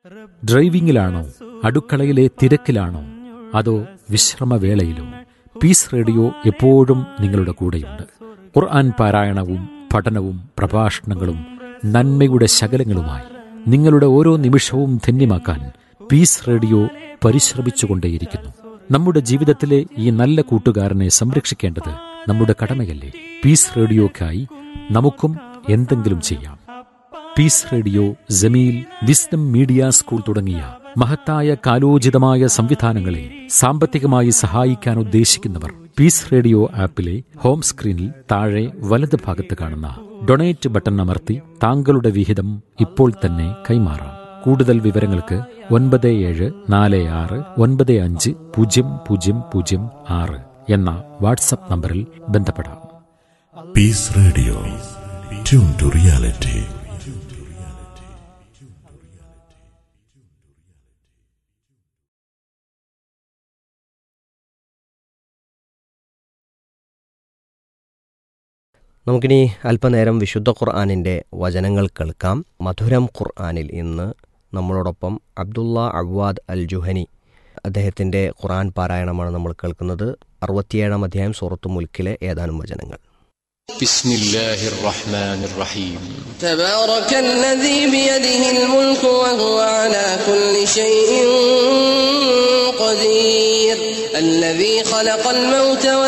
ഡ്രൈവിംഗിലാണോ അടുക്കളയിലെ തിരക്കിലാണോ അതോ വിശ്രമവേളയിലോ piece radio എപ്പോഴും നിങ്ങളുടെ കൂടെയുണ്ട് ഖുർആൻ പാരായണവും പഠനവും പ്രഭാഷണങ്ങളും നന്മയുടെ ശകലങ്ങളുമായി നിങ്ങളുടെ ഓരോ നിമിഷവും ധന്യമാക്കാൻ പീസ് റേഡിയോ പരിശ്രമിച്ചുകൊണ്ടേയിരിക്കുന്നു നമ്മുടെ ജീവിതത്തിലെ ഈ നല്ല കൂട്ടുകാരനെ സംരക്ഷിക്കേണ്ടത് നമ്മുടെ കടമയല്ലേ പീസ് റേഡിയോക്കായി നമുക്കും എന്തെങ്കിലും ചെയ്യാം peace radio Jameel wisdom media school തുടങ്ങിയ മഹത്തായ കാലോചിതമായ സംവിധാനങ്ങളെ സാമ്പത്തികമായി സഹായിക്കാൻ ഉദ്ദേശിക്കുന്നവർ പീസ് റേഡിയോ ആപ്പിലെ ഹോം സ്ക്രീനിൽ താഴെ വലത് ഭാഗത്ത് കാണുന്ന ഡൊണേറ്റ് ബട്ടൺ അമർത്തി താങ്കളുടെ വിഹിതം ഇപ്പോൾ തന്നെ കൈമാറാം കൂടുതൽ വിവരങ്ങൾക്ക് ഒൻപത് ഏഴ് നാല് ആറ് ഒൻപത് അഞ്ച് പൂജ്യം പൂജ്യം പൂജ്യം ആറ് എന്ന വാട്സപ്പ് നമ്പറിൽ ബന്ധപ്പെടാം Peace Radio. Tune to reality. നമുക്കിനി അല്പനേരം വിശുദ്ധ ഖുർആാനിൻ്റെ വചനങ്ങൾ കേൾക്കാം മധുരം ഖുർആാനിൽ ഇന്ന് നമ്മളോടൊപ്പം അബ്ദുള്ള അവാദ് അൽ ജുഹനി അദ്ദേഹത്തിൻ്റെ ഖുർആൻ പാരായണമാണ് നമ്മൾ കേൾക്കുന്നത് അറുപത്തിയേഴാം അധ്യായം സൂറത്ത് മുൽക്കിലെ ഏതാനും വചനങ്ങൾ بسم الله الرحمن الرحيم تبارك الذي بيده الملك وهو على كل شيء قدير الذي خلق الموت